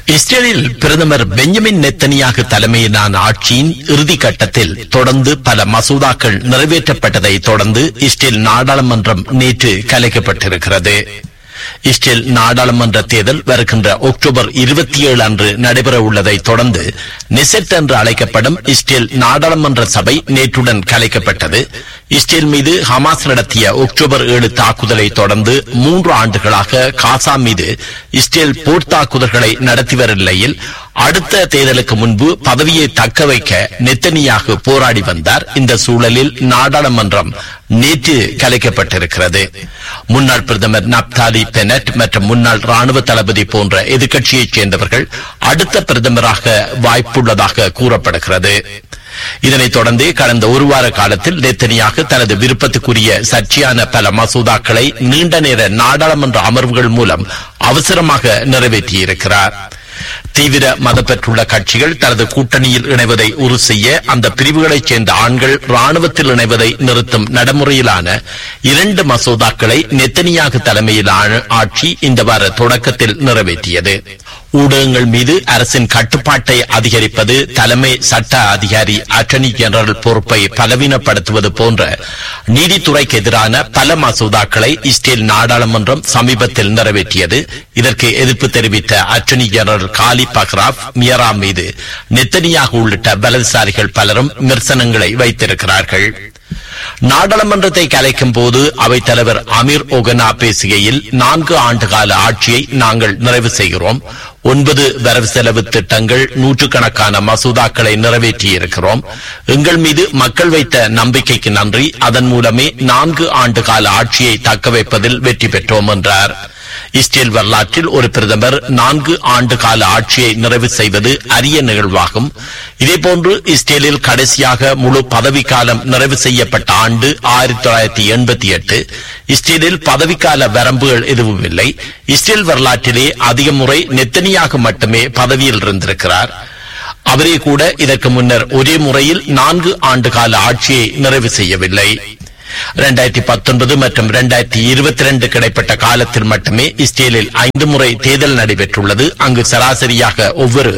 இஸ்ரேலில் பிரதமர் பெஞ்சமின் நெத்தனியாக தலைமையிலான ஆட்சியின் இறுதி கட்டத்தில் தொடர்ந்து பல மசோதாக்கள் நிறைவேற்றப்பட்டதை தொடர்ந்து இஸ்ரேல் நாடாளுமன்றம் நேற்று கலைக்கப்பட்டிருக்கிறது இஸ்ரேல் நாடாளுமன்ற தேர்தல் வருகின்ற அக்டோபர் இருபத்தி ஏழு அன்று நடைபெற உள்ளதை தொடர்ந்து நெசெட் என்று அழைக்கப்படும் இஸ்ரேல் நாடாளுமன்ற சபை நேற்றுடன் கலைக்கப்பட்டது இஸ்ரேல் மீது ஹமாஸ் நடத்திய அக்டோபர் ஏழு தாக்குதலை தொடர்ந்து மூன்று ஆண்டுகளாக காசா மீது இஸ்ரேல் போர் தாக்குதல்களை நடத்தி வரும் நிலையில் அடுத்த தேர்தலுக்கு முன்பு பதவியை தக்க வைக்க நெத்தனியாக போராடி வந்தார் இந்த சூழலில் நாடாளுமன்றம் நேற்று கலைக்கப்பட்டிருக்கிறது முன்னாள் பிரதமர் நப்தாலி பெனட் மற்றும் முன்னாள் ராணுவ தளபதி போன்ற எதிர்க்கட்சியைச் சேர்ந்தவர்கள் அடுத்த பிரதமராக வாய்ப்புள்ளதாக கூறப்படுகிறது இதனைத் தொடர்ந்து கடந்த ஒரு வார காலத்தில் நெத்தனியாக தனது விருப்பத்துக்குரிய சர்ச்சையான பல மசோதாக்களை நீண்ட நேர நாடாளுமன்ற அமர்வுகள் மூலம் அவசரமாக நிறைவேற்றியிருக்கிறார் தீவிர மதப்பற்றுள்ள கட்சிகள் தனது கூட்டணியில் இணைவதை உறுதி செய்ய அந்த பிரிவுகளைச் சேர்ந்த ஆண்கள் ராணுவத்தில் இணைவதை நிறுத்தும் நடைமுறையிலான இரண்டு மசோதாக்களை நெத்தனியாக தலைமையிலான ஆட்சி இந்த வார தொடக்கத்தில் நிறைவேற்றியது ஊடகங்கள் மீது அரசின் கட்டுப்பாட்டை அதிகரிப்பது தலைமை சட்ட அதிகாரி அட்டர்னி ஜெனரல் பொறுப்பை பலவீனப்படுத்துவது போன்ற நீதித்துறைக்கு எதிரான பல மசோதாக்களை இஸ்ரேல் நாடாளுமன்றம் சமீபத்தில் நிறைவேற்றியது இதற்கு எதிர்ப்பு தெரிவித்த அட்டர்னி ஜெனரல் காலி பக்ராப் மியரா மீது நெத்தனியாக உள்ளிட்ட பலசாரிகள் பலரும் விமர்சனங்களை வைத்திருக்கிறார்கள் நாடாளுமன்றத்தை கலைக்கும் போது அவைத்தலைவர் அமீர் ஒகனா பேசுகையில் நான்கு ஆண்டுகால ஆட்சியை நாங்கள் நிறைவு செய்கிறோம் ஒன்பது வரவு செலவு திட்டங்கள் நூற்றுக்கணக்கான மசோதாக்களை நிறைவேற்றியிருக்கிறோம் எங்கள் மீது மக்கள் வைத்த நம்பிக்கைக்கு நன்றி அதன் மூலமே நான்கு ஆண்டுகால ஆட்சியை தக்க வைப்பதில் வெற்றி பெற்றோம் என்றார் இஸ்ரேல் வரலாற்றில் ஒரு பிரதமர் நான்கு ஆண்டு கால ஆட்சியை நிறைவு செய்வது அரிய நிகழ்வாகும் இதேபோன்று இஸ்ரேலில் கடைசியாக முழு பதவிக்காலம் நிறைவு செய்யப்பட்ட ஆண்டு ஆயிரத்தி தொள்ளாயிரத்தி எண்பத்தி எட்டு இஸ்ரேலில் பதவிக்கால வரம்புகள் எதுவும் இல்லை இஸ்ரேல் வரலாற்றிலே அதிக முறை நெத்தனியாக மட்டுமே பதவியில் இருந்திருக்கிறார் அவரே கூட இதற்கு முன்னர் ஒரே முறையில் நான்கு ஆண்டு கால ஆட்சியை நிறைவு செய்யவில்லை இரண்டாயிரத்தி பத்தொன்பது மற்றும் இரண்டாயிரத்தி இருபத்தி ரெண்டு கிடைப்பட்ட காலத்தில் மட்டுமே இஸ்ரேலில் ஐந்து முறை தேர்தல் நடைபெற்றுள்ளது அங்கு சராசரியாக ஒவ்வொரு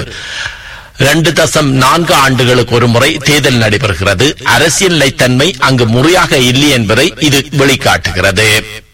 இரண்டு தசம் நான்கு ஆண்டுகளுக்கு ஒரு முறை தேர்தல் நடைபெறுகிறது அரசியல் நிலைத்தன்மை அங்கு முறையாக இல்லை என்பதை இது வெளிக்காட்டுகிறது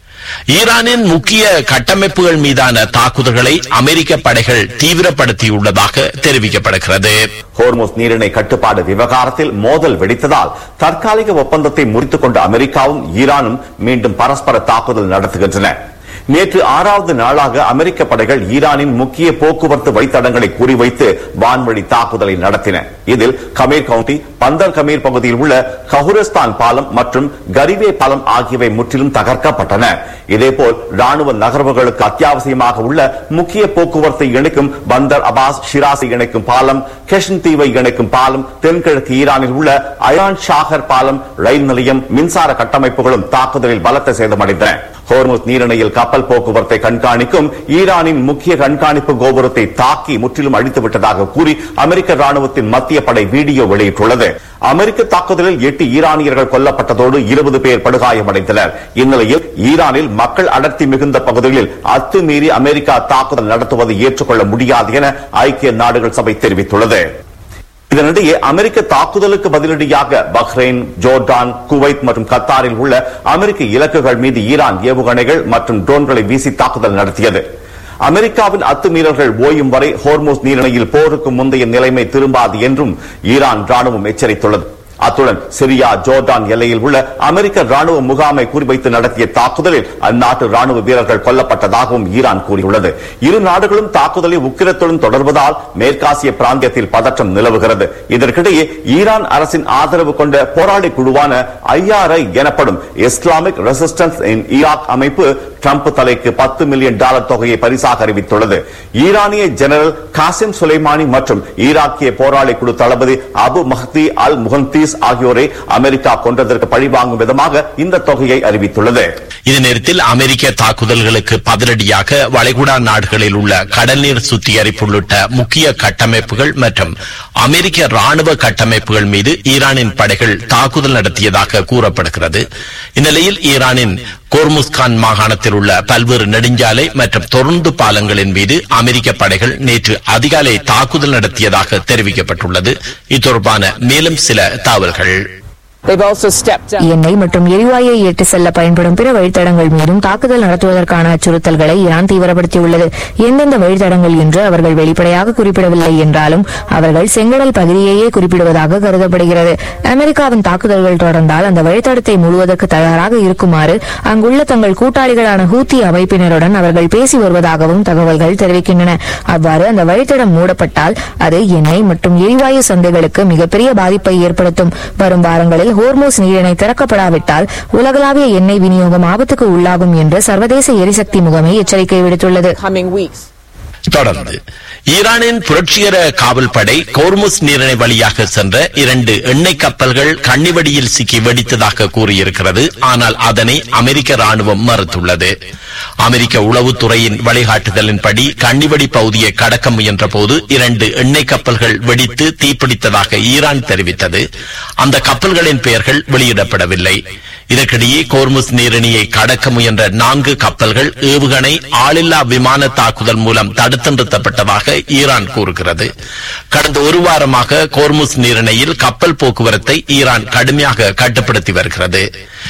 ஈரானின் முக்கிய கட்டமைப்புகள் மீதான தாக்குதல்களை அமெரிக்க படைகள் தீவிரப்படுத்தியுள்ளதாக தெரிவிக்கப்படுகிறது ஹோர்முஸ் நீரிணை கட்டுப்பாடு விவகாரத்தில் மோதல் வெடித்ததால் தற்காலிக ஒப்பந்தத்தை முறித்துக் கொண்ட அமெரிக்காவும் ஈரானும் மீண்டும் பரஸ்பர தாக்குதல் நடத்துகின்றன நேற்று ஆறாவது நாளாக அமெரிக்க படைகள் ஈரானின் முக்கிய போக்குவரத்து வழித்தடங்களை குறிவைத்து வான்வழி தாக்குதலை நடத்தின இதில் கமீர் கவுண்டி பந்தர் கமீர் பகுதியில் உள்ள கஹுரஸ்தான் பாலம் மற்றும் கரிவே பாலம் ஆகியவை முற்றிலும் தகர்க்கப்பட்டன இதேபோல் ராணுவ நகர்வுகளுக்கு அத்தியாவசியமாக உள்ள முக்கிய போக்குவரத்தை இணைக்கும் பந்தர் அபாஸ் ஷிராசி இணைக்கும் பாலம் கெஷன் தீவை இணைக்கும் பாலம் தென்கிழக்கு ஈரானில் உள்ள அயான் ஷாகர் பாலம் ரயில் நிலையம் மின்சார கட்டமைப்புகளும் தாக்குதலில் பலத்த சேதமடைந்தன ஹோர்முஸ் நீரிணையில் கப்பல் போக்குவரத்தை கண்காணிக்கும் ஈரானின் முக்கிய கண்காணிப்பு கோபுரத்தை தாக்கி முற்றிலும் அழித்து விட்டதாக கூறி அமெரிக்க ராணுவத்தின் மத்திய படை வீடியோ வெளியிட்டுள்ளது அமெரிக்க தாக்குதலில் எட்டு ஈரானியர்கள் கொல்லப்பட்டதோடு இருபது பேர் படுகாயமடைந்தனர் இந்நிலையில் ஈரானில் மக்கள் அடர்த்தி மிகுந்த பகுதிகளில் அத்துமீறி அமெரிக்கா தாக்குதல் நடத்துவதை ஏற்றுக்கொள்ள முடியாது என ஐக்கிய நாடுகள் சபை தெரிவித்துள்ளது இதனிடையே அமெரிக்க தாக்குதலுக்கு பதிலடியாக பஹ்ரைன் ஜோர்டான் குவைத் மற்றும் கத்தாரில் உள்ள அமெரிக்க இலக்குகள் மீது ஈரான் ஏவுகணைகள் மற்றும் ட்ரோன்களை வீசி தாக்குதல் நடத்தியது அமெரிக்காவின் அத்துமீறல்கள் ஓயும் வரை ஹோர்மோஸ் நீரிணையில் போருக்கு முந்தைய நிலைமை திரும்பாது என்றும் ஈரான் ராணுவம் எச்சரித்துள்ளது அத்துடன் சிரியா ஜோர்டான் எல்லையில் உள்ள அமெரிக்க ராணுவ முகாமை குறிவைத்து நடத்திய தாக்குதலில் அந்நாட்டு ராணுவ வீரர்கள் கொல்லப்பட்டதாகவும் ஈரான் கூறியுள்ளது இரு நாடுகளும் தாக்குதலை உக்கிரத்துடன் தொடர்வதால் மேற்காசிய பிராந்தியத்தில் பதற்றம் நிலவுகிறது இதற்கிடையே ஈரான் அரசின் ஆதரவு கொண்ட போராளி குழுவான ஐஆர்ஐ எனப்படும் இஸ்லாமிக் ரெசிஸ்டன்ஸ் இன் ஈராக் அமைப்பு ட்ரம்ப் தலைக்கு பத்து மில்லியன் டாலர் தொகையை பரிசாக அறிவித்துள்ளது ஈரானிய ஜெனரல் காசிம் சுலைமானி மற்றும் ஈராக்கிய போராளி குழு தளபதி அபு மஹ்தி அல் முகந்தீஸ் ஆகியோரை அமெரிக்கா கொன்றதற்கு பழிவாங்கும் விதமாக இந்த தொகையை அறிவித்துள்ளது இது நேரத்தில் அமெரிக்க தாக்குதல்களுக்கு பதிலடியாக வளைகுடா நாடுகளில் உள்ள கடல்நீர் சுத்திகரிப்பு உள்ளிட்ட முக்கிய கட்டமைப்புகள் மற்றும் அமெரிக்க ராணுவ கட்டமைப்புகள் மீது ஈரானின் படைகள் தாக்குதல் நடத்தியதாக கூறப்படுகிறது இந்நிலையில் ஈரானின் கோர்முஸ்கான் மாகாணத்தில் உள்ள பல்வேறு நெடுஞ்சாலை மற்றும் தொடர்ந்து பாலங்களின் மீது அமெரிக்க படைகள் நேற்று அதிகாலை தாக்குதல் நடத்தியதாக தெரிவிக்கப்பட்டுள்ளது இத்தொடர்பான மேலும் சில தகவல்கள் They've also stepped up. எண்ணெய் மற்றும் எரிவாயை ஏற்றி செல்ல பயன்படும் பிற வழித்தடங்கள் மீதும் தாக்குதல் நடத்துவதற்கான அச்சுறுத்தல்களை ஈரான் தீவிரப்படுத்தியுள்ளது எந்தெந்த வழித்தடங்கள் என்று அவர்கள் வெளிப்படையாக குறிப்பிடவில்லை என்றாலும் அவர்கள் செங்கடல் பகுதியையே குறிப்பிடுவதாக கருதப்படுகிறது அமெரிக்காவின் தாக்குதல்கள் தொடர்ந்தால் அந்த வழித்தடத்தை மூடுவதற்கு தயாராக இருக்குமாறு அங்குள்ள தங்கள் கூட்டாளிகளான ஹூத்தி அமைப்பினருடன் அவர்கள் பேசி வருவதாகவும் தகவல்கள் தெரிவிக்கின்றன அவ்வாறு அந்த வழித்தடம் மூடப்பட்டால் அது எண்ணெய் மற்றும் எரிவாயு சந்தைகளுக்கு மிகப்பெரிய பாதிப்பை ஏற்படுத்தும் வரும் வாரங்களில் ஹோர்மோஸ் நீரிணை திறக்கப்படாவிட்டால் உலகளாவிய எண்ணெய் விநியோகம் ஆபத்துக்கு உள்ளாகும் என்று சர்வதேச எரிசக்தி முகமை எச்சரிக்கை விடுத்துள்ளது Coming weeks. தொடர்ந்து ஈரானின் புரட்சிகர காவல் படை கோர்முஸ் நீரிணை வழியாக சென்ற இரண்டு எண்ணெய் கப்பல்கள் கன்னிவடியில் சிக்கி வெடித்ததாக கூறியிருக்கிறது ஆனால் அதனை அமெரிக்க ராணுவம் மறுத்துள்ளது அமெரிக்க உளவுத்துறையின் வழிகாட்டுதலின்படி கன்னிவடி பகுதியை கடக்க முயன்ற போது இரண்டு எண்ணெய் கப்பல்கள் வெடித்து தீப்பிடித்ததாக ஈரான் தெரிவித்தது அந்த கப்பல்களின் பெயர்கள் வெளியிடப்படவில்லை இதற்கிடையே கோர்முஸ் நீரிணியை கடக்க முயன்ற நான்கு கப்பல்கள் ஏவுகணை ஆளில்லா விமான தாக்குதல் மூலம் தடுத்து நிறுத்தப்பட்டதாக ஈரான் கூறுகிறது கடந்த ஒரு வாரமாக கோர்முஸ் நீரிணையில் கப்பல் போக்குவரத்தை ஈரான் கடுமையாக கட்டுப்படுத்தி வருகிறது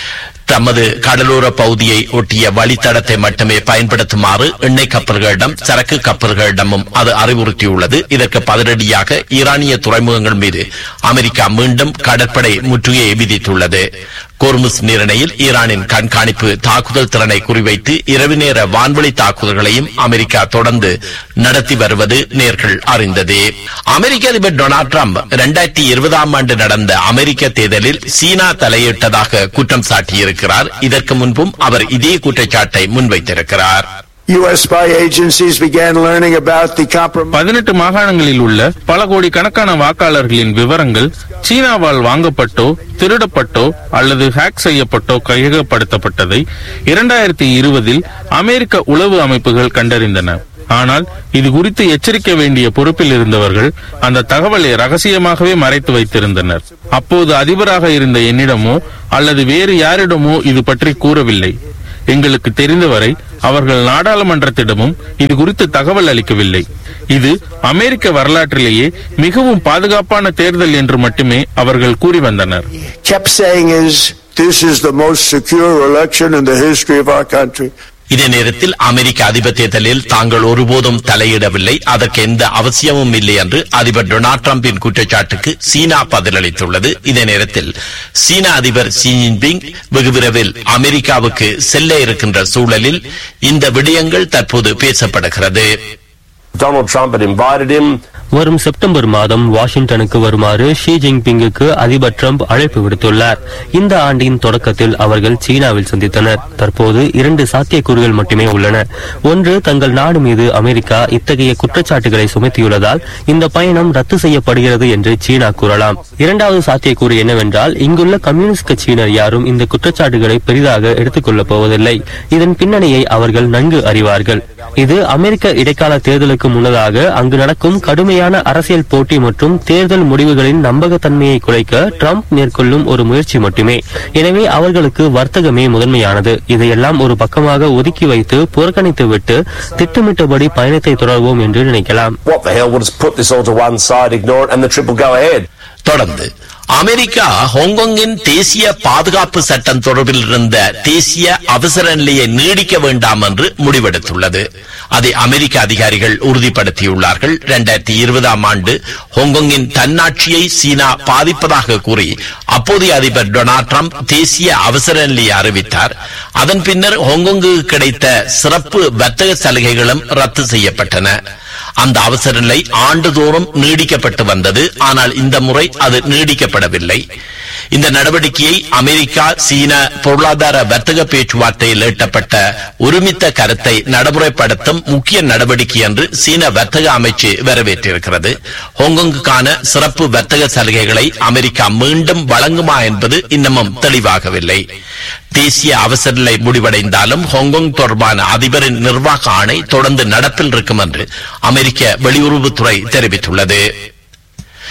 தமது கடலோர பகுதியை ஒட்டிய வழித்தடத்தை மட்டுமே பயன்படுத்துமாறு எண்ணெய் கப்பல்களிடம் சரக்கு கப்பல்களிடமும் அது அறிவுறுத்தியுள்ளது இதற்கு பதிலடியாக ஈரானிய துறைமுகங்கள் மீது அமெரிக்கா மீண்டும் கடற்படை முற்றுகையை விதித்துள்ளது கோர்முஸ் நீரிணையில் ஈரானின் கண்காணிப்பு தாக்குதல் திறனை குறிவைத்து இரவு நேர வான்வழி தாக்குதல்களையும் அமெரிக்கா தொடர்ந்து நடத்தி வருவது நேர்கள் அறிந்ததே அமெரிக்க அதிபர் டொனால்ட் ட்ரம்ப் இரண்டாயிரத்தி இருபதாம் ஆண்டு நடந்த அமெரிக்க தேர்தலில் சீனா தலையிட்டதாக குற்றம் சாட்டியிருக்கிறார் இதற்கு முன்பும் அவர் இதே குற்றச்சாட்டை முன்வைத்திருக்கிறார் U.S. spy agencies began learning about the compromise. பதினெட்டு மாகாணங்களில் உள்ள பல கோடி கணக்கான வாக்காளர்களின் விவரங்கள் சீனாவால் வாங்கப்பட்டோ திருடப்பட்டோ அல்லது ஹேக் செய்யப்பட்டோ கையகப்படுத்தப்பட்டதை இரண்டாயிரத்தி இருபதில் அமெரிக்க உளவு அமைப்புகள் கண்டறிந்தன ஆனால் இது குறித்து எச்சரிக்க வேண்டிய பொறுப்பில் இருந்தவர்கள் அந்த தகவலை ரகசியமாகவே மறைத்து வைத்திருந்தனர் அப்போது அதிபராக இருந்த என்னிடமோ அல்லது வேறு யாரிடமோ இது பற்றி கூறவில்லை எங்களுக்கு தெரிந்தவரை அவர்கள் நாடாளுமன்றத்திடமும் இது குறித்து தகவல் அளிக்கவில்லை இது அமெரிக்க வரலாற்றிலேயே மிகவும் பாதுகாப்பான தேர்தல் என்று மட்டுமே அவர்கள் கூறி வந்தனர் Kept saying is, this is the most secure election in the history of our country. இதே நேரத்தில் அமெரிக்க அதிபர் தேர்தலில் தாங்கள் ஒருபோதும் தலையிடவில்லை அதற்கு எந்த அவசியமும் இல்லை என்று அதிபர் டொனால்ட் டிரம்பின் குற்றச்சாட்டுக்கு சீனா பதிலளித்துள்ளது இதே நேரத்தில் சீன அதிபர் ஷி ஜின்பிங் வெகு விரைவில் அமெரிக்காவுக்கு செல்ல இருக்கின்ற சூழலில் இந்த விடயங்கள் தற்போது பேசப்படுகிறது Donald Trump had invited him. வரும் செப்டம்பர் மாதம் வாஷிங்டனுக்கு வருமாறு ஷி ஜின்பிங்குக்கு அதிபர் ட்ரம்ப் அழைப்பு விடுத்துள்ளார் இந்த ஆண்டின் தொடக்கத்தில் அவர்கள் சீனாவில் சந்தித்தனர் தற்போது இரண்டு சாத்தியக்கூறுகள் மட்டுமே உள்ளன ஒன்று தங்கள் நாடு மீது அமெரிக்கா இத்தகைய குற்றச்சாட்டுகளை சுமத்தியுள்ளதால் இந்த பயணம் ரத்து செய்யப்படுகிறது என்று சீனா கூறலாம் இரண்டாவது சாத்தியக்கூறு என்னவென்றால் இங்குள்ள கம்யூனிஸ்ட் கட்சியினர் யாரும் இந்த குற்றச்சாட்டுகளை பெரிதாக எடுத்துக் கொள்ளப் போவதில்லை இதன் பின்னணியை அவர்கள் நன்கு அறிவார்கள் இது அமெரிக்க இடைக்கால தேர்தலுக்கு முன்னதாக அங்கு நடக்கும் கடுமையான அரசியல் போட்டி மற்றும் தேர்தல் முடிவுகளின் நம்பகத்தன்மையை குறைக்க ட்ரம்ப் மேற்கொள்ளும் ஒரு முயற்சி மட்டுமே எனவே அவர்களுக்கு வர்த்தகமே முதன்மையானது இதையெல்லாம் ஒரு பக்கமாக ஒதுக்கி வைத்து புறக்கணித்துவிட்டு திட்டமிட்டபடி பயணத்தை தொடர்வோம் என்று நினைக்கலாம் What the hell? We'll just put this all to one side, ignore it, and the trip will go ahead. தொடர்ந்து அமெரிக்கா ஹாங்காங்கின் தேசிய பாதுகாப்பு சட்டம் தொடர்பில் இருந்த தேசிய அவசர நிலையை நீடிக்க வேண்டாம் என்று முடிவெடுத்துள்ளது அதை அமெரிக்க அதிகாரிகள் உறுதிப்படுத்தியுள்ளார்கள் இரண்டாயிரத்தி இருபதாம் ஆண்டு ஹாங்காங்கின் தன்னாட்சியை சீனா பாதிப்பதாக கூறி அப்போதைய அதிபர் டொனால்ட் ட்ரம்ப் தேசிய அவசர நிலையை அறிவித்தார் அதன் பின்னர் ஹாங்காங்குக்கு கிடைத்த சிறப்பு வர்த்தக சலுகைகளும் ரத்து செய்யப்பட்டன அந்த அவசர நிலை ஆண்டுதோறும் நீடிக்கப்பட்டு வந்தது ஆனால் இந்த முறை அது நீடிக்கப்படவில்லை இந்த நடவடிக்கையை அமெரிக்கா சீன பொருளாதார வர்த்தக பேச்சுவார்த்தையில் எட்டப்பட்ட ஒருமித்த கருத்தை நடைமுறைப்படுத்தும் முக்கிய நடவடிக்கை என்று சீன வர்த்தக அமைச்சு வரவேற்றிருக்கிறது ஹாங்காங்குக்கான சிறப்பு வர்த்தக சலுகைகளை அமெரிக்கா மீண்டும் வழங்குமா என்பது இன்னமும் தெளிவாகவில்லை தேசிய அவசர நிலை முடிவடைந்தாலும் ஹாங்காங் தொடர்பான அதிபரின் நிர்வாக ஆணை தொடர்ந்து நடப்பில் இருக்கும் என்று அமெரிக்க வெளியுறவுத்துறை தெரிவித்துள்ளது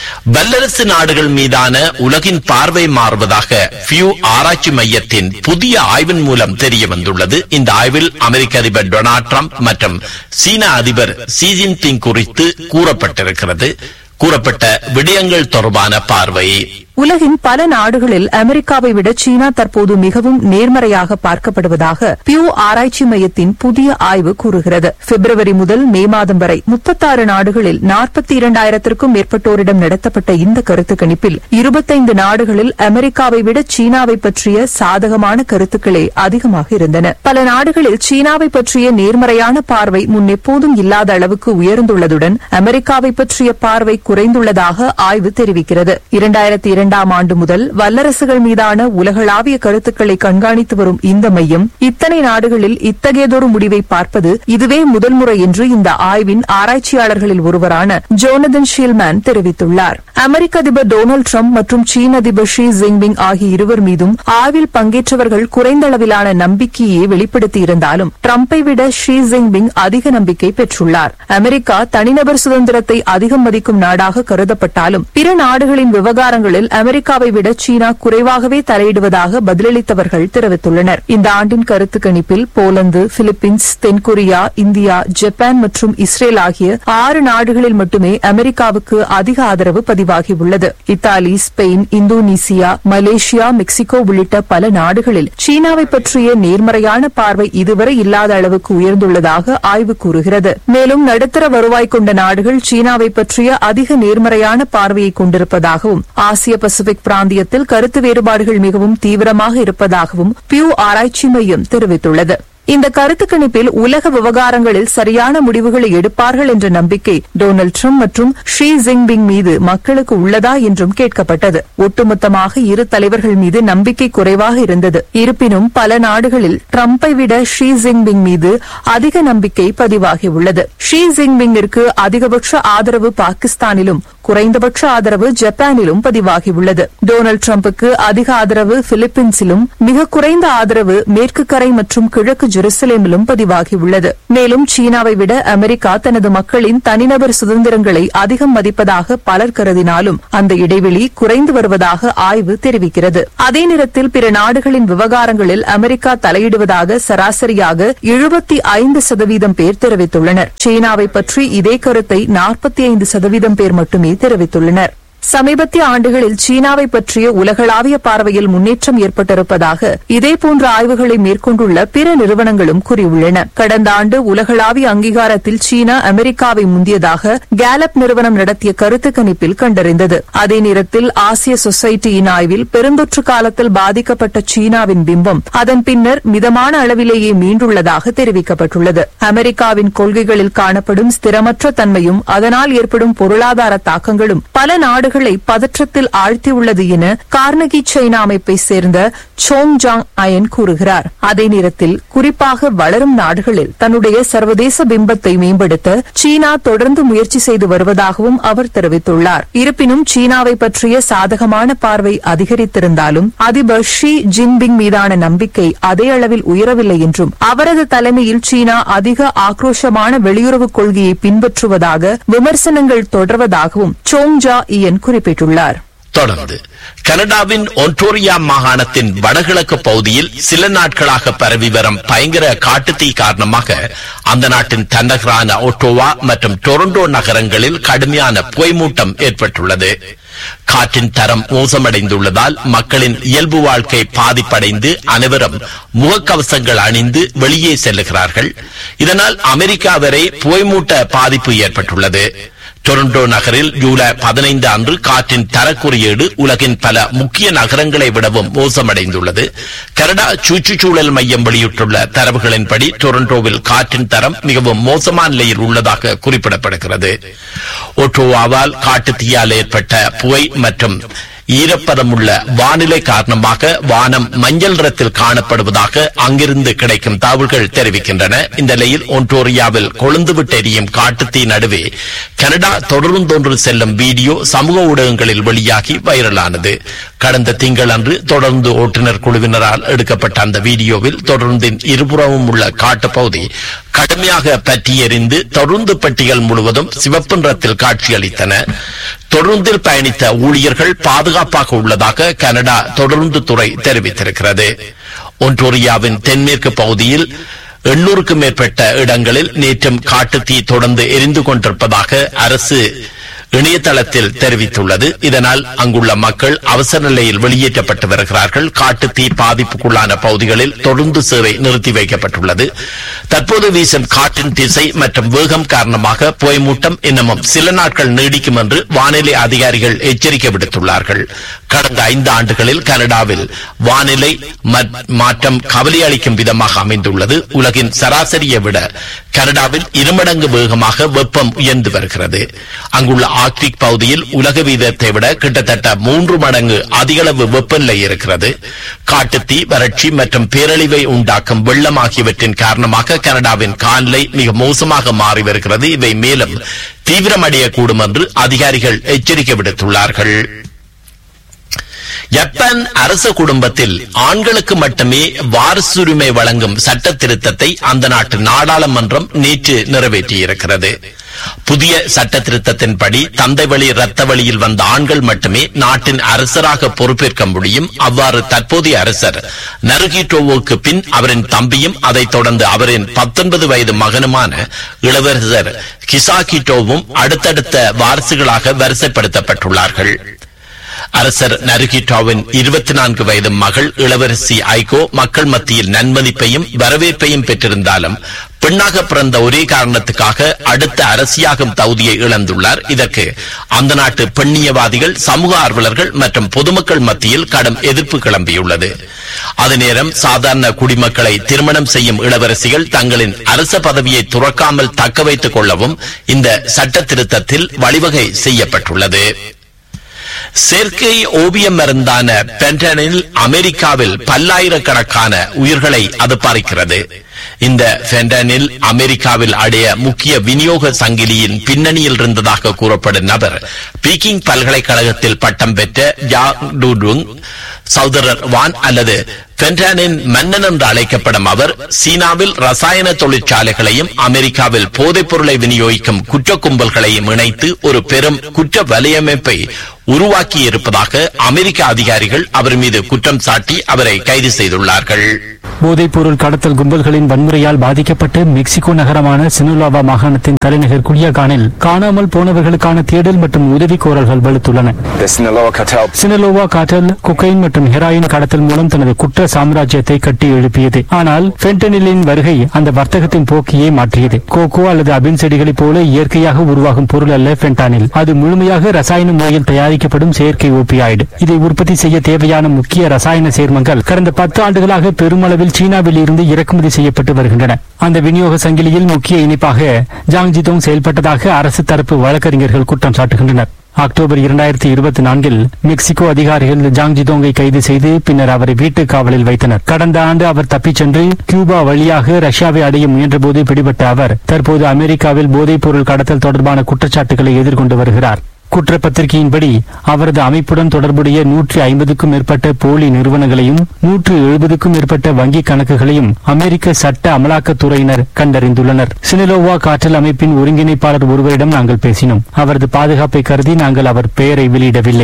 வல்லரசு நாடுகள் மீதான உலகின் பார்வை மாறுவதாக பியூ ஆராய்ச்சி மையத்தின் புதிய ஆய்வின் மூலம் தெரிய வந்துள்ளது இந்த ஆய்வில் அமெரிக்க அதிபர் டொனால்ட் ட்ரம்ப் மற்றும் சீன அதிபர் ஷி ஜின்பிங் குறித்து கூறப்பட்டிருக்கிறது கூறப்பட்ட விடயங்கள் தொடர்பான பார்வை உலகின் பல நாடுகளில் அமெரிக்காவை விட சீனா தற்போது மிகவும் நேர்மறையாக பார்க்கப்படுவதாக பியூ ஆராய்ச்சி மையத்தின் புதிய ஆய்வு கூறுகிறது பிப்ரவரி முதல் மே மாதம் வரை முப்பத்தாறு நாடுகளில் நாற்பத்தி இரண்டாயிரத்திற்கும் மேற்பட்டோரிடம் நடத்தப்பட்ட இந்த கருத்து கணிப்பில் இருபத்தைந்து நாடுகளில் அமெரிக்காவை விட சீனாவை பற்றிய சாதகமான கருத்துக்களே அதிகமாக இருந்தன பல நாடுகளில் சீனாவை பற்றிய நேர்மறையான பார்வை முன்னெப்போதும் இல்லாத அளவுக்கு உயர்ந்துள்ளதுடன் அமெரிக்காவை பற்றிய பார்வை குறைந்துள்ளதாக ஆய்வு தெரிவிக்கிறது இரண்டாயிரத்தி இரண்டாம் ஆண்டு முதல் வல்லரசுகள் மீதான உலகளாவிய கருத்துக்களை கண்காணித்து வரும் இந்த மையம் இத்தனை நாடுகளில் இத்தகையதொரு முடிவை பார்ப்பது இதுவே முதல் முறை என்று இந்த ஆய்வின் ஆராய்ச்சியாளர்களில் ஒருவரான ஜோனதன் ஷீல்மேன் தெரிவித்துள்ளார் அமெரிக்க அதிபர் டொனால்டு ட்ரம்ப் மற்றும் சீன அதிபர் ஷி ஜின்பிங் ஆகிய இருவர் மீதும் ஆய்வில் பங்கேற்றவர்கள் குறைந்த அளவிலான நம்பிக்கையை வெளிப்படுத்தியிருந்தாலும் ட்ரம்பை விட ஷி ஜின்பிங் அதிக நம்பிக்கை பெற்றுள்ளார் அமெரிக்கா தனிநபர் சுதந்திரத்தை அதிகம் மதிக்கும் நாடாக கருதப்பட்டாலும் பிற நாடுகளின் விவகாரங்களில் அமெரிக்காவை விட சீனா குறைவாகவே தலையிடுவதாக பதிலளித்தவர்கள் தெரிவித்துள்ளனர் இந்த ஆண்டின் கருத்து கணிப்பில் போலந்து பிலிப்பீன்ஸ் தென்கொரியா இந்தியா ஜப்பான் மற்றும் இஸ்ரேல் ஆகிய ஆறு நாடுகளில் மட்டுமே அமெரிக்காவுக்கு அதிக ஆதரவு பதிவாகியுள்ளது Italy Spain Indonesia Malaysia Mexico உள்ளிட்ட பல நாடுகளில் சீனாவை பற்றிய நேர்மறையான பார்வை இதுவரை இல்லாத அளவுக்கு உயர்ந்துள்ளதாக ஆய்வு கூறுகிறது மேலும் நடுத்தர வருவாய் கொண்ட நாடுகள் சீனாவை பற்றிய அதிக நேர்மறையான பார்வையை கொண்டிருப்பதாகவும் ஆசிய பசிபிக் பிராந்தியத்தில் கருத்து வேறுபாடுகள் மிகவும் தீவிரமாக இருப்பதாகவும் பியூ ஆராய்ச்சி மையம் தெரிவித்துள்ளது இந்த கருத்து கணிப்பில் உலக விவகாரங்களில் சரியான முடிவுகளை எடுப்பார்கள் என்ற நம்பிக்கை டொனால்டு ட்ரம்ப் மற்றும் ஷி ஜின்பிங் மீது மக்களுக்கு உள்ளதா என்றும் கேட்கப்பட்டது ஒட்டுமொத்தமாக இரு தலைவர்கள் மீது நம்பிக்கை குறைவாக இருந்தது இருப்பினும் பல நாடுகளில் ட்ரம்பை விட ஷி ஜின்பிங் மீது அதிக நம்பிக்கை பதிவாகியுள்ளது ஷி ஜின்பிங்கிற்கு அதிகபட்ச ஆதரவு பாகிஸ்தானிலும் குறைந்தபட்ச ஆதரவு ஜப்பானிலும் பதிவாகியுள்ளது டொனால்டு ட்ரம்புக்கு அதிக ஆதரவு பிலிப்பீன்ஸிலும் மிக குறைந்த ஆதரவு மேற்கு கரை மற்றும் கிழக்கு ஜெருசலேமிலும் பதிவாகியுள்ளது மேலும் சீனாவை விட அமெரிக்கா தனது மக்களின் தனிநபர் சுதந்திரங்களை அதிகம் மதிப்பதாக பலர் கருதினாலும் அந்த இடைவெளி குறைந்து வருவதாக ஆய்வு தெரிவிக்கிறது அதே நேரத்தில் பிற நாடுகளின் விவகாரங்களில் அமெரிக்கா தலையிடுவதாக சராசரியாக எழுபத்தி ஐந்து சதவீதம் பேர் தெரிவித்துள்ளனர் சீனாவை பற்றி இதே கருத்தை நாற்பத்தி ஐந்து சதவீதம் பேர் மட்டுமே தெரிவித்துள்ளனர் சமீபத்திய ஆண்டுகளில் சீனாவை பற்றிய உலகளாவிய பார்வையில் முன்னேற்றம் ஏற்பட்டிருப்பதாக இதேபோன்ற ஆய்வுகளை மேற்கொண்டுள்ள பிற நிறுவனங்களும் கூறியுள்ளன கடந்த ஆண்டு உலகளாவிய அங்கீகாரத்தில் சீனா அமெரிக்காவை முந்தியதாக கேலப் நிறுவனம் நடத்திய கருத்து கணிப்பில் கண்டறிந்தது அதே நேரத்தில் ஆசிய சொசைட்டியின் ஆய்வில் பெருந்தொற்று காலத்தில் பாதிக்கப்பட்ட சீனாவின் பிம்பம் அதன் பின்னர் மிதமான அளவிலேயே மீண்டுள்ளதாக தெரிவிக்கப்பட்டுள்ளது அமெரிக்காவின் கொள்கைகளில் காணப்படும் ஸ்திரமற்ற தன்மையும் அதனால் ஏற்படும் பொருளாதார தாக்கங்களும் பல நாடுகள் நாடுகளை பதற்றத்தில் ஆழ்த்தியுள்ளது என கார்னகி சைனா அமைப்பை சேர்ந்த சோங் ஜாங் அயன் கூறுகிறார் அதே நேரத்தில் குறிப்பாக வளரும் நாடுகளில் தன்னுடைய சர்வதேச பிம்பத்தை மேம்படுத்த சீனா தொடர்ந்து முயற்சி செய்து வருவதாகவும் அவர் தெரிவித்துள்ளார் இருப்பினும் சீனாவை பற்றிய சாதகமான பார்வை அதிகரித்திருந்தாலும் அதிபர் ஷி ஜின்பிங் மீதான நம்பிக்கை அதே அளவில் உயரவில்லை என்றும் அவரது தலைமையில் சீனா அதிக ஆக்ரோஷமான வெளியுறவு கொள்கையை பின்பற்றுவதாக விமர்சனங்கள் தொடர்வதாகவும் சோங் ஜா இயன் குறிப்பிட்டுள்ளார் தொடர்ந்து கனடாவின் ஒன்டோரியா மாகாணத்தின் வடகிழக்கு பகுதியில் சில நாட்களாக பரவி வரும் பயங்கர காட்டுத்தீ காரணமாக அந்த நாட்டின் தன்னகரான ஒட்டோவா மற்றும் டொரண்டோ நகரங்களில் கடுமையான புகைமூட்டம் ஏற்பட்டுள்ளது காற்றின் தரம் மோசமடைந்துள்ளதால் மக்களின் இயல்பு வாழ்க்கை பாதிப்படைந்து அனைவரும் முகக்கவசங்கள் அணிந்து வெளியே செல்லுகிறார்கள் இதனால் அமெரிக்கா வரை புகைமூட்ட பாதிப்பு ஏற்பட்டுள்ளது டொரண்டோ நகரில் ஜூலை பதினைந்து அன்று காற்றின் தரக்குறியீடு உலகின் பல முக்கிய நகரங்களை விடவும் மோசமடைந்துள்ளது கனடா சுற்றுச்சூழல் மையம் வெளியிட்டுள்ள தரவுகளின்படி டொரண்டோவில் காற்றின் தரம் மிகவும் மோசமான நிலையில் உள்ளதாக குறிப்பிடப்படுகிறது ஒட்டோவாவால் காட்டுத்தீயால் ஏற்பட்ட புகை மற்றும் ஈரப்பதமுள்ள வானிலை காரணமாக வானம் மஞ்சள் நிறத்தில் காணப்படுவதாக அங்கிருந்து கிடைக்கும் தகவல்கள் தெரிவிக்கின்றன இந்த நிலையில் ஒன்டோரியாவில் கொழுந்துவிட்டு எரியும் காட்டுத்தீ நடுவே கனடா தொடர்ந்தொன்று செல்லும் வீடியோ சமூக ஊடகங்களில் வெளியாகி வைரலானது கடந்த திங்களன்று தொடர்ந்து ஓட்டுநர் குழுவினரால் எடுக்கப்பட்ட அந்த வீடியோவில் தொடர்ந்தின் இருபுறமும் உள்ள காட்டுப்பகுதி கடுமையாக பற்றி எறிந்து தொடர்ந்து பெட்டிகள் முழுவதும் சிவப்பு நிறத்தில் காட்சியளித்தன தொடர்ந்தில் பயணித்த ஊழியர்கள் பாதுகாப்பாக உள்ளதாக கனடா தொடர்ந்து துறை தெரிவித்திருக்கிறது ஒன்டோரியாவின் தென்மேற்கு பகுதியில் எண்ணூறுக்கும் மேற்பட்ட இடங்களில் நேற்றும் காட்டுத்தீ தொடர்ந்து எரிந்து கொண்டிருப்பதாக அரசு இணையதளத்தில் தெரிவித்துள்ளது இதனால் அங்குள்ள மக்கள் அவசர நிலையில் வெளியேற்றப்பட்டு வருகிறார்கள் காட்டுத்தீ பாதிப்புக்குள்ளான பகுதிகளில் தொடர்ந்து சேவை நிறுத்தி வைக்கப்பட்டுள்ளது தற்போது வீசும் காற்றின் திசை மற்றும் வேகம் காரணமாக புயமூட்டம் இன்னமும் சில நாட்கள் நீடிக்கும் என்று வானிலை அதிகாரிகள் எச்சரிக்கை விடுத்துள்ளார்கள் கடந்த ஐந்து ஆண்டுகளில் கனடாவில் வானிலை ம- மாற்றம் கவலை அளிக்கும் விதமாக அமைந்துள்ளது உலகின் சராசரியை விட கனடாவில் இருமடங்கு வேகமாக வெப்பம் உயர்ந்து வருகிறது அங்குள்ள ஆர்க்டிக் பகுதியில் உலக வீதத்தை விட கிட்டத்தட்ட மூன்று மடங்கு அதிகளவு வெப்பநிலை இருக்கிறது காட்டுத்தீ வறட்சி மற்றும் பேரழிவை உண்டாக்கும் வெள்ளம் ஆகியவற்றின் காரணமாக கனடாவின் காலநிலை மிக மோசமாக மாறி வருகிறது இவை மேலும் தீவிரமடையக்கூடும் என்று அதிகாரிகள் எச்சரிக்கை விடுத்துள்ளார்கள் ஜப்பான் அரச குடும்பத்தில் ஆண்களுக்கு மட்டுமே வாரிசுரிமை வழங்கும் சட்ட திருத்தத்தை அந்த நாட்டு நாடாளுமன்றம் நேற்று நிறைவேற்றியிருக்கிறது புதிய சட்ட திருத்தத்தின்படி தந்தை வழி இரத்த வழியில் வந்த ஆண்கள் மட்டுமே நாட்டின் அரசராக பொறுப்பேற்க முடியும் அவ்வாறு தற்போதைய அரசர் நருகிட்டோவுக்கு பின் அவரின் தம்பியும் அதைத் தொடர்ந்து அவரின் பத்தொன்பது வயது மகனுமான இளவரசர் கிசாகிட்டோவும் அடுத்தடுத்த வாரிசுகளாக வரிசைப்படுத்தப்பட்டுள்ளார்கள் அரசர் நருகிட்டாவின் இருபத்தி நான்கு வயது மகள் இளவரசி ஐகோ மக்கள் மத்தியில் நன்மதிப்பையும் வரவேற்பையும் பெற்றிருந்தாலும் பெண்ணாக பிறந்த ஒரே காரணத்துக்காக அடுத்த அரசியாகும் தகுதியை இழந்துள்ளார் இதற்கு அந்த நாட்டு பெண்ணியவாதிகள் சமூக ஆர்வலர்கள் மற்றும் பொதுமக்கள் மத்தியில் கடும் எதிர்ப்பு கிளம்பியுள்ளது அதே நேரம் சாதாரண குடிமக்களை திருமணம் செய்யும் இளவரசிகள் தங்களின் அரச பதவியை துறக்காமல் தக்க வைத்துக் கொள்ளவும் இந்த சட்ட திருத்தத்தில் வழிவகை செய்யப்பட்டுள்ளது செயற்கை ஓவியம் மருந்தான பென்டனில் அமெரிக்காவில் பல்லாயிரக்கணக்கான உயிர்களை அது பறிக்கிறது இந்த பென்டனில் அமெரிக்காவில் அடைய முக்கிய விநியோக சங்கிலியின் பின்னணியில் இருந்ததாக கூறப்படும் நபர் பீக்கிங் பல்கலைக்கழகத்தில் பட்டம் பெற்ற ஜா டூடுங் சகோதரர் வான் அல்லது பென்டானின் மன்னன் என்று அழைக்கப்படும் அவர் சீனாவில் ரசாயன தொழிற்சாலைகளையும் அமெரிக்காவில் போதைப் பொருளை விநியோகிக்கும் குற்ற கும்பல்களையும் இணைத்து ஒரு பெரும் குற்ற வலையமைப்பை உருவாக்கி இருப்பதாக அமெரிக்க அதிகாரிகள் அவர் மீது குற்றம் சாட்டி அவரை கைது செய்துள்ளார்கள் போதைப்பொருள் கடத்தல் கும்பல்களின் வன்முறையால் பாதிக்கப்பட்டு மெக்சிகோ நகரமான சினுலாவா மாகாணத்தின் தலைநகர் குடியாகானில் காணாமல் போனவர்களுக்கான தேடல் மற்றும் உதவி கோரல்கள் வலுத்துள்ளன சினலோவா காட்டல் கொக்கைன் மற்றும் ஹெராயின் கடத்தல் மூலம் தனது குற்ற சாம்ராஜ்யத்தை கட்டி எழுப்பியது ஆனால் பென்டனிலின் வருகை அந்த வர்த்தகத்தின் போக்கியை மாற்றியது கோகோ அல்லது அபின் செடிகளைப் போல இயற்கையாக உருவாகும் பொருள் அல்ல பென்டானில் அது முழுமையாக ரசாயன முறையில் தயாரிக்கப்படும் செயற்கை ஓபியாய்டு இதை உற்பத்தி செய்ய தேவையான முக்கிய ரசாயன சேர்மங்கள் கடந்த பத்து ஆண்டுகளாக பெருமளவில் சீனாவில் இருந்து இறக்குமதி செய்யப்பட்டு வருகின்றன அந்த விநியோக சங்கிலியில் முக்கிய இணைப்பாக ஜாங் ஜிதோங் செயல்பட்டதாக அரசு தரப்பு வழக்கறிஞர்கள் குற்றம் சாட்டுகின்றனர் அக்டோபர் இரண்டாயிரத்தி இருபத்தி நான்கில் மெக்சிகோ அதிகாரிகள் ஜாங் ஜிதோங்கை கைது செய்து பின்னர் அவரை வீட்டு காவலில் வைத்தனர் கடந்த ஆண்டு அவர் தப்பிச் சென்று கியூபா வழியாக ரஷ்யாவை அடைய முயன்றபோது பிடிபட்ட அவர் தற்போது அமெரிக்காவில் போதைப் பொருள் கடத்தல் தொடர்பான குற்றச்சாட்டுகளை எதிர்கொண்டு வருகிறார் குற்றப்பத்திரிகையின்படி அவரது அமைப்புடன் தொடர்புடைய நூற்றி ஐம்பதுக்கும் மேற்பட்ட போலி நிறுவனங்களையும் நூற்று எழுபதுக்கும் மேற்பட்ட வங்கி கணக்குகளையும் அமெரிக்க சட்ட அமலாக்கத்துறையினர் கண்டறிந்துள்ளனர் சினிலோவா காற்றல் அமைப்பின் ஒருங்கிணைப்பாளர் ஒருவரிடம் நாங்கள் பேசினோம் அவரது பாதுகாப்பை கருதி நாங்கள் அவர் பெயரை வெளியிடவில்லை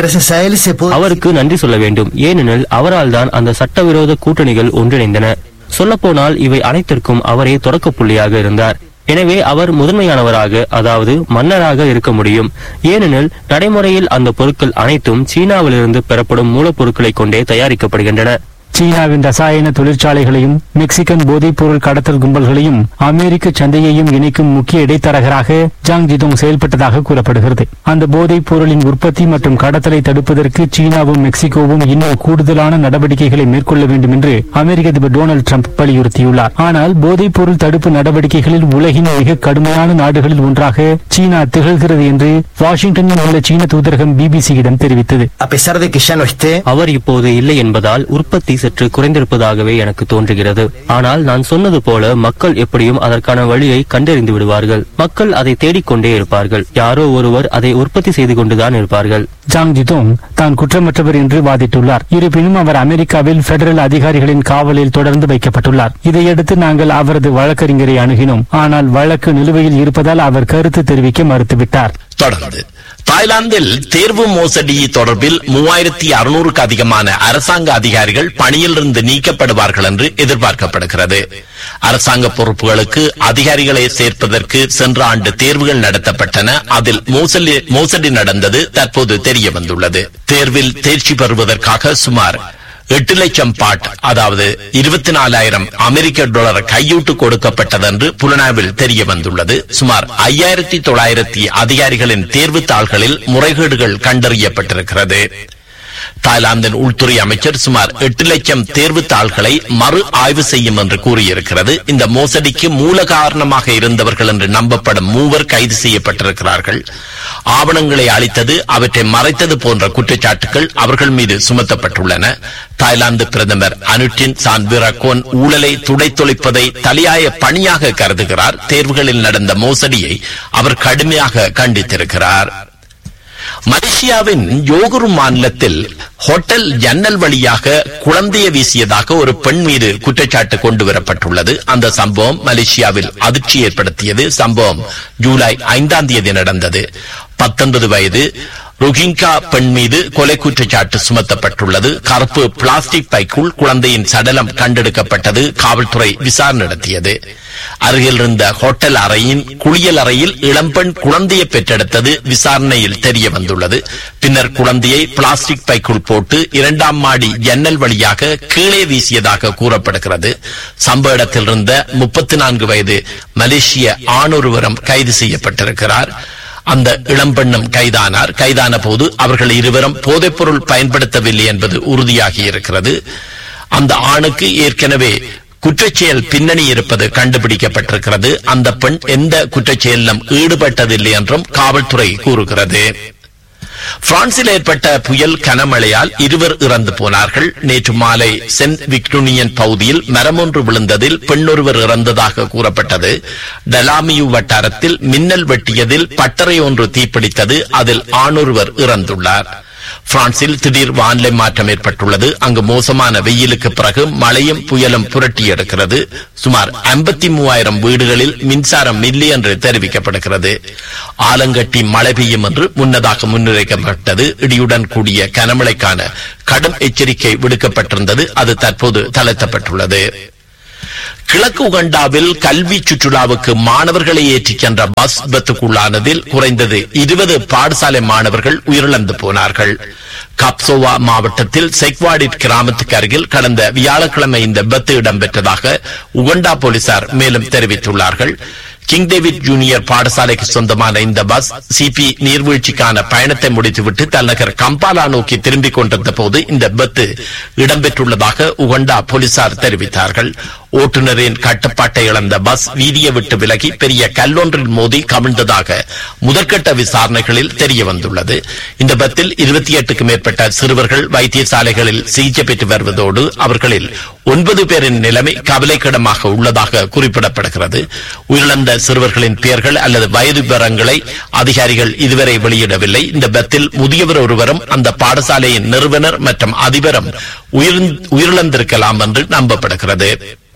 அவருக்கு நன்றி சொல்ல வேண்டும் ஏனெனில் அவரால் தான் அந்த சட்டவிரோத கூட்டணிகள் ஒன்றிணைந்தன சொல்லப்போனால் இவை அனைத்திற்கும் அவரே தொடக்க புள்ளியாக இருந்தார் எனவே அவர் முதன்மையானவராக அதாவது மன்னராக இருக்க முடியும் ஏனெனில் நடைமுறையில் அந்த பொருட்கள் அனைத்தும் சீனாவிலிருந்து பெறப்படும் மூலப்பொருட்களை கொண்டே தயாரிக்கப்படுகின்றன சீனாவின் ரசாயன தொழிற்சாலைகளையும் மெக்சிகன் போதைப் பொருள் கடத்தல் கும்பல்களையும் அமெரிக்க சந்தையையும் இணைக்கும் முக்கிய இடைத்தரகராக ஜாங் ஜிதோங் செயல்பட்டதாக கூறப்படுகிறது அந்த போதைப் பொருளின் உற்பத்தி மற்றும் கடத்தலை தடுப்பதற்கு சீனாவும் மெக்சிகோவும் இன்னும் கூடுதலான நடவடிக்கைகளை மேற்கொள்ள வேண்டும் என்று அமெரிக்க அதிபர் டொனால்டு ட்ரம்ப் வலியுறுத்தியுள்ளார் ஆனால் போதைப் பொருள் தடுப்பு நடவடிக்கைகளில் உலகின் மிக கடுமையான நாடுகளில் ஒன்றாக சீனா திகழ்கிறது என்று வாஷிங்டனில் உள்ள சீன தூதரகம் பிபிசியிடம் தெரிவித்தது அவர் இப்போது இல்லை என்பதால் உற்பத்தி சற்று குறைந்திருப்பதாகவே எனக்கு தோன்றுகிறது ஆனால் நான் சொன்னது போல மக்கள் எப்படியும் அதற்கான வழியை கண்டறிந்து விடுவார்கள் மக்கள் அதை தேடிக்கொண்டே இருப்பார்கள் யாரோ ஒருவர் அதை உற்பத்தி செய்து கொண்டுதான் இருப்பார்கள் ஜாங் ஜிதோங் தான் குற்றமற்றவர் என்று வாதிட்டுள்ளார் இருப்பினும் அவர் அமெரிக்காவில் பெடரல் அதிகாரிகளின் காவலில் தொடர்ந்து வைக்கப்பட்டுள்ளார் இதையடுத்து நாங்கள் அவரது வழக்கறிஞரை அணுகினோம் ஆனால் வழக்கு நிலுவையில் இருப்பதால் அவர் கருத்து தெரிவிக்க மறுத்துவிட்டார் தொடர்ந்து தாய்லாந்தில் தேர்வு மோசடி தொடர்பில் மூவாயிரத்தி அறுநூறுக்கு அதிகமான அரசாங்க அதிகாரிகள் பணியிலிருந்து நீக்கப்படுவார்கள் என்று எதிர்பார்க்கப்படுகிறது அரசாங்க பொறுப்புகளுக்கு அதிகாரிகளை சேர்ப்பதற்கு சென்ற ஆண்டு தேர்வுகள் நடத்தப்பட்டன அதில் மோசடி மோசடி நடந்தது தற்போது தெரிய வந்துள்ளது தேர்வில் தேர்ச்சி பெறுவதற்காக சுமார் எட்டு லட்சம் பாட் அதாவது இருபத்தி நாலாயிரம் அமெரிக்க டாலர் கையூட்டு கொடுக்கப்பட்டது என்று புலனாவில் தெரிய வந்துள்ளது சுமார் ஐயாயிரத்தி தொள்ளாயிரத்தி அதிகாரிகளின் தேர்வுத் தாள்களில் முறைகேடுகள் கண்டறியப்பட்டிருக்கிறது தாய்லாந்தின் உள்துறை அமைச்சர் சுமார் எட்டு லட்சம் தேர்வுத் தாள்களை மறு ஆய்வு செய்யும் என்று கூறியிருக்கிறது இந்த மோசடிக்கு மூல காரணமாக இருந்தவர்கள் என்று நம்பப்படும் மூவர் கைது செய்யப்பட்டிருக்கிறார்கள் ஆவணங்களை அளித்தது அவற்றை மறைத்தது போன்ற குற்றச்சாட்டுகள் அவர்கள் மீது சுமத்தப்பட்டுள்ளன தாய்லாந்து பிரதமர் அனுட்டின் சான் விரகோன் ஊழலை துடைத்தொழிப்பதை தலையாய பணியாக கருதுகிறார் தேர்வுகளில் நடந்த மோசடியை அவர் கடுமையாக கண்டித்திருக்கிறார் மலேசியாவின் யோகுரு மாநிலத்தில் ஹோட்டல் ஜன்னல் வழியாக குழந்தையை வீசியதாக ஒரு பெண் மீது குற்றச்சாட்டு கொண்டு வரப்பட்டுள்ளது அந்த சம்பவம் மலேசியாவில் அதிர்ச்சி ஏற்படுத்தியது சம்பவம் ஜூலை ஐந்தாம் தேதி நடந்தது பத்தொன்பது வயது ரோஹிங்கா பெண் மீது கொலை குற்றச்சாட்டு சுமத்தப்பட்டுள்ளது கருப்பு பிளாஸ்டிக் பைக்குள் குழந்தையின் சடலம் கண்டெடுக்கப்பட்டது காவல்துறை விசாரணை நடத்தியது அருகில் இருந்த ஹோட்டல் அறையின் குளியல் அறையில் இளம்பெண் குழந்தையை பெற்றெடுத்தது விசாரணையில் தெரிய வந்துள்ளது பின்னர் குழந்தையை பிளாஸ்டிக் பைக்குள் போட்டு இரண்டாம் மாடி ஜன்னல் வழியாக கீழே வீசியதாக கூறப்படுகிறது சம்பவ இடத்தில் இருந்த முப்பத்தி நான்கு வயது மலேசிய ஆணொருவரும் கைது செய்யப்பட்டிருக்கிறார் அந்த இளம்பெண்ணும் கைதானார் கைதான போது அவர்கள் இருவரும் போதைப்பொருள் பயன்படுத்தவில்லை என்பது உறுதியாகி இருக்கிறது அந்த ஆணுக்கு ஏற்கனவே குற்றச்செயல் பின்னணி இருப்பது கண்டுபிடிக்கப்பட்டிருக்கிறது அந்த பெண் எந்த குற்றச்செயலிலும் ஈடுபட்டதில்லை என்றும் காவல்துறை கூறுகிறது பிரான்சில் ஏற்பட்ட புயல் கனமழையால் இருவர் இறந்து போனார்கள் நேற்று மாலை சென்ட் விக்டோனியன் பகுதியில் மரம் ஒன்று விழுந்ததில் பெண்ணொருவர் இறந்ததாக கூறப்பட்டது டலாமியு வட்டாரத்தில் மின்னல் வெட்டியதில் பட்டறை ஒன்று தீப்பிடித்தது அதில் ஆணொருவர் இறந்துள்ளார் பிரான்சில் திடீர் வானிலை மாற்றம் ஏற்பட்டுள்ளது அங்கு மோசமான வெயிலுக்கு பிறகு மழையும் புயலும் புரட்டி எடுக்கிறது சுமார் ஐம்பத்தி மூவாயிரம் வீடுகளில் மின்சாரம் இல்லை என்று தெரிவிக்கப்படுகிறது ஆலங்கட்டி மழை பெய்யும் என்று முன்னதாக முன்னுரைக்கப்பட்டது இடியுடன் கூடிய கனமழைக்கான கடும் எச்சரிக்கை விடுக்கப்பட்டிருந்தது அது தற்போது தளர்த்தப்பட்டுள்ளது கிழக்கு உகண்டாவில் கல்வி சுற்றுலாவுக்கு மாணவர்களை ஏற்றிச் சென்ற பஸ் விபத்துக்குள்ளானதில் குறைந்தது இருபது பாடசாலை மாணவர்கள் உயிரிழந்து போனார்கள் கப்சோவா மாவட்டத்தில் செக்வாடிட் கிராமத்துக்கு அருகில் கடந்த வியாழக்கிழமை இந்த விபத்து இடம்பெற்றதாக உகண்டா போலீசார் மேலும் தெரிவித்துள்ளார்கள் கிங் டேவிட் ஜூனியர் பாடசாலைக்கு சொந்தமான இந்த பஸ் சிபி நீர்வீழ்ச்சிக்கான பயணத்தை முடித்துவிட்டு தலைநகர் கம்பாலா நோக்கி திரும்பிக் கொண்டிருந்த போது இந்த விபத்து இடம்பெற்றுள்ளதாக உகண்டா போலீசார் தெரிவித்தார்கள் ஓட்டுநரின் கட்டுப்பாட்டை இழந்த பஸ் வீதியை விட்டு விலகி பெரிய கல்லொன்றில் மோதி கவிழ்ந்ததாக முதற்கட்ட விசாரணைகளில் தெரிய வந்துள்ளது இந்த விபத்தில் இருபத்தி எட்டுக்கு மேற்பட்ட சிறுவர்கள் வைத்தியசாலைகளில் சிகிச்சை பெற்று வருவதோடு அவர்களில் ஒன்பது பேரின் நிலைமை கவலைக்கிடமாக உள்ளதாக குறிப்பிடப்படுகிறது உயிரிழந்த சிறுவர்களின் பெயர்கள் அல்லது வயது விவரங்களை அதிகாரிகள் இதுவரை வெளியிடவில்லை இந்த விபத்தில் முதியவர் ஒருவரும் அந்த பாடசாலையின் நிறுவனர் மற்றும் அதிபரும் உயிர்- உயிரிழந்திருக்கலாம் என்று நம்பப்படுகிறது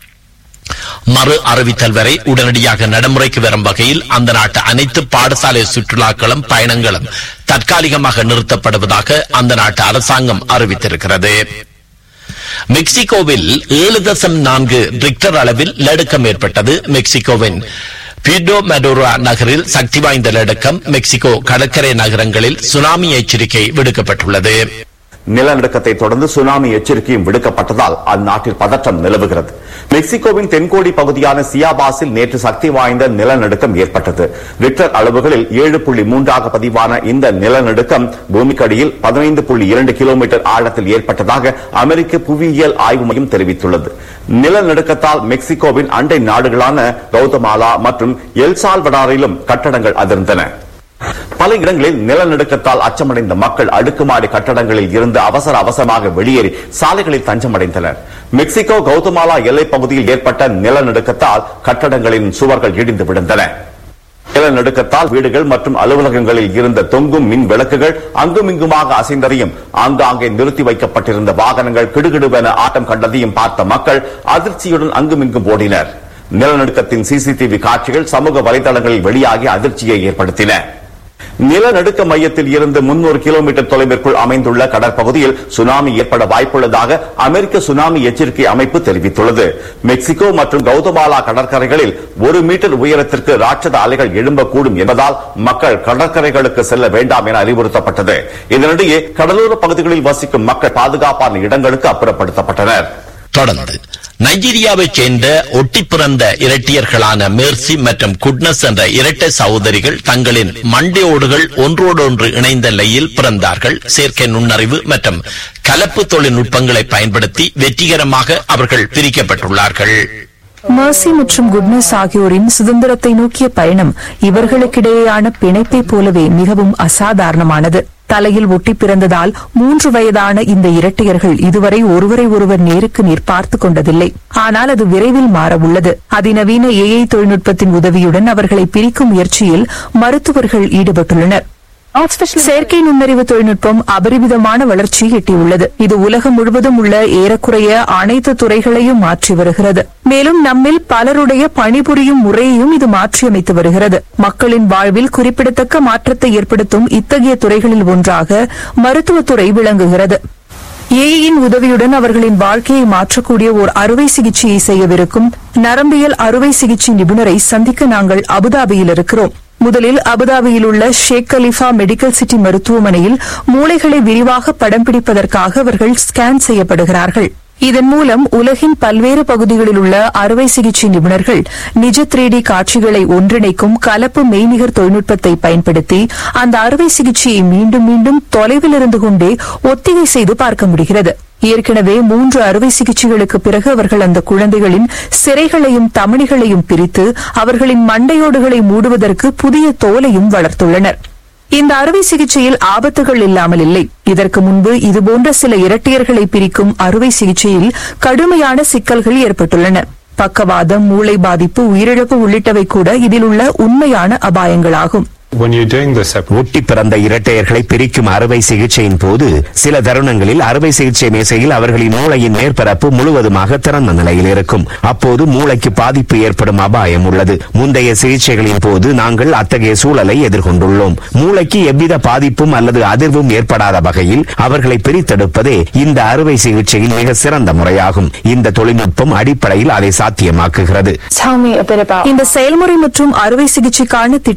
மறு அறிவித்தல் வரை உடனடியாக நடைமுறைக்கு வரும் வகையில் அந்த நாட்டு அனைத்து பாடசாலை சுற்றுலாக்களும் பயணங்களும் தற்காலிகமாக நிறுத்தப்படுவதாக அந்த நாட்டு அரசாங்கம் அறிவித்திருக்கிறது மெக்சிகோவில் ஏழு தசம் நான்கு ரிக்டர் அளவில் நடுக்கம் ஏற்பட்டது மெக்சிகோவின் பீடோ மெடோரா நகரில் சக்தி வாய்ந்த நடுக்கம் மெக்சிகோ கடற்கரை நகரங்களில் சுனாமி எச்சரிக்கை விடுக்கப்பட்டுள்ளது நிலநடுக்கத்தை தொடர்ந்து சுனாமி எச்சரிக்கையும் விடுக்கப்பட்டதால் அந்நாட்டில் பதற்றம் நிலவுகிறது மெக்சிகோவின் தென்கோடி பகுதியான சியாபாஸில் நேற்று சக்தி வாய்ந்த நிலநடுக்கம் ஏற்பட்டது ரிக்டர் அளவுகளில் ஏழு புள்ளி மூன்றாக பதிவான இந்த நிலநடுக்கம் பூமிக்கடியில் பதினைந்து புள்ளி இரண்டு கிலோமீட்டர் ஆழத்தில் ஏற்பட்டதாக அமெரிக்க புவியியல் ஆய்வு மையம் தெரிவித்துள்ளது நிலநடுக்கத்தால் மெக்சிகோவின் அண்டை நாடுகளான கௌதமாலா மற்றும் எல்சால்வடாரிலும் கட்டடங்கள் அதிர்ந்தன பல இடங்களில் நிலநடுக்கத்தால் அச்சமடைந்த மக்கள் அடுக்குமாடி கட்டடங்களில் இருந்து அவசர அவசரமாக வெளியேறி சாலைகளில் தஞ்சமடைந்தனர் மெக்சிகோ கௌதமாலா எல்லைப் பகுதியில் ஏற்பட்ட நிலநடுக்கத்தால் கட்டடங்களின் சுவர்கள் இடிந்து விழுந்தன நிலநடுக்கத்தால் வீடுகள் மற்றும் அலுவலகங்களில் இருந்த தொங்கும் மின் விளக்குகள் அங்குமிங்குமாக அசைந்ததையும் ஆங்காங்கே நிறுத்தி வைக்கப்பட்டிருந்த வாகனங்கள் கிடுகிடுவென ஆட்டம் கண்டதையும் பார்த்த மக்கள் அதிர்ச்சியுடன் அங்குமிங்கும் ஓடினர் நிலநடுக்கத்தின் சிசிடிவி காட்சிகள் சமூக வலைதளங்களில் வெளியாகி அதிர்ச்சியை ஏற்படுத்தின நிலநடுக்க மையத்தில் இருந்து முன்னூறு கிலோமீட்டர் தொலைவிற்குள் அமைந்துள்ள கடற்பகுதியில் சுனாமி ஏற்பட வாய்ப்புள்ளதாக அமெரிக்க சுனாமி எச்சரிக்கை அமைப்பு தெரிவித்துள்ளது மெக்சிகோ மற்றும் கௌதமாலா கடற்கரைகளில் ஒரு மீட்டர் உயரத்திற்கு ராட்சத அலைகள் எழும்பக்கூடும் என்பதால் மக்கள் கடற்கரைகளுக்கு செல்ல வேண்டாம் என அறிவுறுத்தப்பட்டது இதனிடையே கடலோர பகுதிகளில் வசிக்கும் மக்கள் பாதுகாப்பான இடங்களுக்கு அப்புறப்படுத்தப்பட்டனர் தொடர்ந்து நைஜீரியாவைச் சேர்ந்த ஒட்டி பிறந்த இரட்டியர்களான மேர்சி மற்றும் குட்னஸ் என்ற இரட்டை சகோதரிகள் தங்களின் மண்டையோடுகள் ஒன்றோடொன்று இணைந்த நிலையில் பிறந்தார்கள் செயற்கை நுண்ணறிவு மற்றும் கலப்பு தொழில்நுட்பங்களை பயன்படுத்தி வெற்றிகரமாக அவர்கள் பிரிக்கப்பட்டுள்ளார்கள் மர்சி மற்றும் குட்னஸ் ஆகியோரின் சுதந்திரத்தை நோக்கிய பயணம் இவர்களுக்கிடையேயான பிணைப்பைப் போலவே மிகவும் அசாதாரணமானது தலையில் ஒட்டி பிறந்ததால் மூன்று வயதான இந்த இரட்டையர்கள் இதுவரை ஒருவரை ஒருவர் நேருக்கு நேர் பார்த்துக் கொண்டதில்லை ஆனால் அது விரைவில் மாறவுள்ளது அதிநவீன ஏஐ தொழில்நுட்பத்தின் உதவியுடன் அவர்களை பிரிக்கும் முயற்சியில் மருத்துவர்கள் ஈடுபட்டுள்ளனர் செயற்கை நுண்ணறிவு தொழில்நுட்பம் அபரிமிதமான வளர்ச்சியை எட்டியுள்ளது இது உலகம் முழுவதும் உள்ள ஏறக்குறைய அனைத்து துறைகளையும் மாற்றி வருகிறது மேலும் நம்மில் பலருடைய பணிபுரியும் முறையையும் இது மாற்றியமைத்து வருகிறது மக்களின் வாழ்வில் குறிப்பிடத்தக்க மாற்றத்தை ஏற்படுத்தும் இத்தகைய துறைகளில் ஒன்றாக மருத்துவத்துறை விளங்குகிறது ஏஐயின் உதவியுடன் அவர்களின் வாழ்க்கையை மாற்றக்கூடிய ஓர் அறுவை சிகிச்சையை செய்யவிருக்கும் நரம்பியல் அறுவை சிகிச்சை நிபுணரை சந்திக்க நாங்கள் அபுதாபியில் இருக்கிறோம் முதலில் அபுதாபியில் உள்ள ஷேக் கலிஃபா மெடிக்கல் சிட்டி மருத்துவமனையில் மூளைகளை விரிவாக படம் பிடிப்பதற்காக அவர்கள் ஸ்கேன் செய்யப்படுகிறார்கள் இதன் மூலம் உலகின் பல்வேறு பகுதிகளில் உள்ள அறுவை சிகிச்சை நிபுணர்கள் நிஜ த்ரீ காட்சிகளை ஒன்றிணைக்கும் கலப்பு மெய்நிகர் தொழில்நுட்பத்தை பயன்படுத்தி அந்த அறுவை சிகிச்சையை மீண்டும் மீண்டும் தொலைவில் இருந்து கொண்டே ஒத்திகை செய்து பார்க்க முடிகிறது ஏற்கனவே மூன்று அறுவை சிகிச்சைகளுக்கு பிறகு அவர்கள் அந்த குழந்தைகளின் சிறைகளையும் தமணிகளையும் பிரித்து அவர்களின் மண்டையோடுகளை மூடுவதற்கு புதிய தோலையும் வளர்த்துள்ளனர் இந்த அறுவை சிகிச்சையில் ஆபத்துகள் இல்லாமல் இல்லை இதற்கு முன்பு இதுபோன்ற சில இரட்டையர்களை பிரிக்கும் அறுவை சிகிச்சையில் கடுமையான சிக்கல்கள் ஏற்பட்டுள்ளன பக்கவாதம் மூளை பாதிப்பு உயிரிழப்பு உள்ளிட்டவை கூட இதில் உள்ள உண்மையான அபாயங்களாகும் ஒட்டி பிறந்த இரட்டையர்களை பிரிக்கும் அறுவை சிகிச்சையின் போது சில தருணங்களில் அறுவை சிகிச்சை மேசையில் அவர்களின் மூளையின் மேற்பரப்பு முழுவதுமாக திறந்த நிலையில் இருக்கும் அப்போது மூளைக்கு பாதிப்பு ஏற்படும் அபாயம் உள்ளது முந்தைய சிகிச்சைகளின் போது நாங்கள் அத்தகைய சூழலை எதிர்கொண்டுள்ளோம் மூளைக்கு எவ்வித பாதிப்பும் அல்லது அதிர்வும் ஏற்படாத வகையில் அவர்களை பிரித்தெடுப்பதே இந்த அறுவை சிகிச்சையின் மிக சிறந்த முறையாகும் இந்த தொழில்நுட்பம் அடிப்படையில் அதை சாத்தியமாக்குகிறது இந்த செயல்முறை மற்றும் அறுவை சிகிச்சைக்கான திட்ட